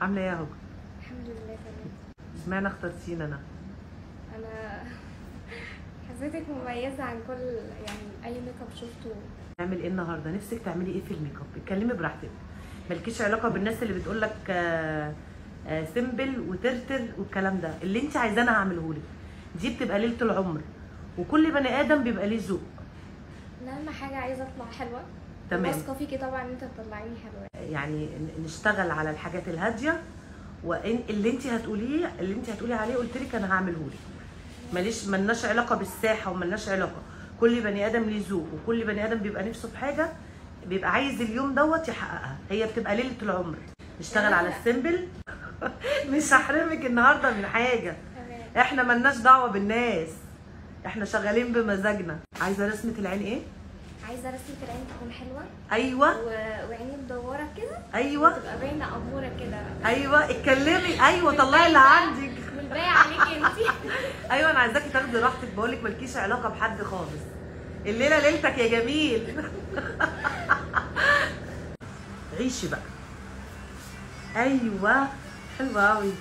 عامله ايه يا هجر الحمد لله تمام اشمعنى اخترتيني انا انا حسيتك مميزه عن كل يعني اي ميك اب شفته نعمل ايه النهارده نفسك تعملي ايه في الميك اب اتكلمي براحتك مالكيش علاقه بالناس اللي بتقول لك آه آه سيمبل وترتر والكلام ده اللي انت عايزاه انا هعمله لك دي بتبقى ليله العمر وكل بني ادم بيبقى ليه ذوق انا اهم حاجه عايزه اطلع حلوه تمام. واثقه فيكي طبعا ان انت تطلعيني حلوه يعني ن- نشتغل على الحاجات الهاديه وان اللي انت هتقوليه اللي انت هتقولي عليه قلت لك انا هعمله لك ماليش ملناش علاقه بالساحه وملناش علاقه كل بني ادم ليه ذوق وكل بني ادم بيبقى نفسه في حاجه بيبقى عايز اليوم دوت يحققها هي بتبقى ليله العمر نشتغل على السيمبل مش هحرمك النهارده من حاجه تمام احنا ملناش دعوه بالناس احنا شغالين بمزاجنا عايزه رسمه العين ايه عايزه رسمه العين تكون حلوه ايوه و... وعيني مدوره كده ايوه تبقى باينه اموره كده ايوه اتكلمي ايوه طلعي اللي عندك والباقي عليكي انت ايوه انا عايزاكي تاخدي راحتك بقول لك مالكيش علاقه بحد خالص الليله ليلتك يا جميل عيشي بقى ايوه حلوه قوي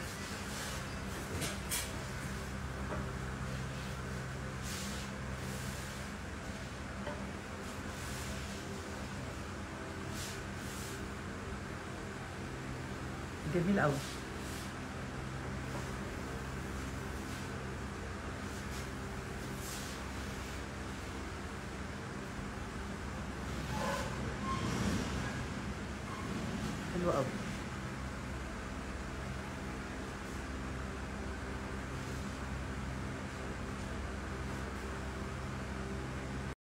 جميل قوي حلو قوي